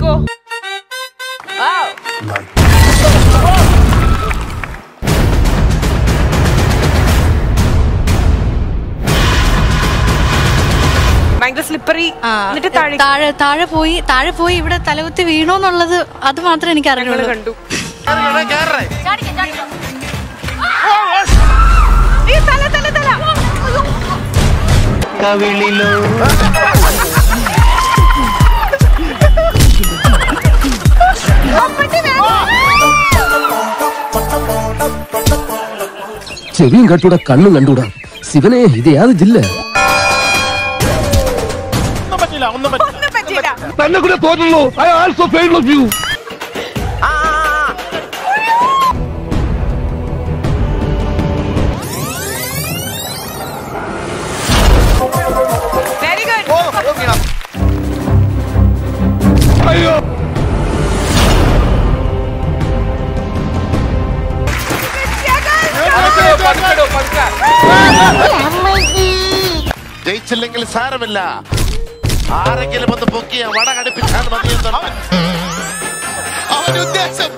നോക്കൂ Wow. ഭയങ്കര slippery ആ, എന്നിട്ട് താഴെ താഴെ താഴെ പോയി താഴെ പോയി ഇവിടെ തലകുത്തി വീണോന്നുള്ളത് അത് മാത്രമേ എനിക്ക് ഞങ്ങള് അറിയുള്ളൂ കണ്ടു കേറ്, കേറ്. ഈ തല തല തല കവിളിലോ ചെവിയും കട്ടൂടാ കണ്ണും കണ്ടൂടാ ശിവനെ ഇത് യാത് ജില്ല ഒന്നും പറ്റില്ല ഒന്നും പറ്റില്ല ഒന്നും പറ്റില്ല തന്നെ കൂടെ തോന്നുള്ളൂ I also fail of you ആ, ആ, ആ. വെരി ഗുഡ് ഓ, ഓ, വീണ. അയ്യോ ജയിച്ചില്ലെങ്കിൽ സാരമില്ല ആരെങ്കിലും ഒന്ന് പൊക്കിയ വട കടിപ്പിച്ചാൽ മതിയെന്നുണ്ട് അവന്റെ ഉദ്ദേശം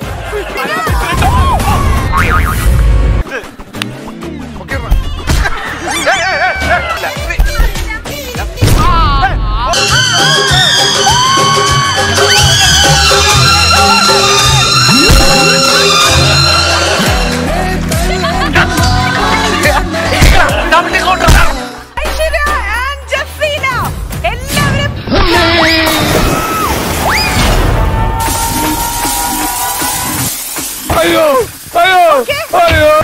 ഐശ്വര്യ and ജസീന. എല്ലാവരും അയ്യോ അയ്യോ അയ്യോ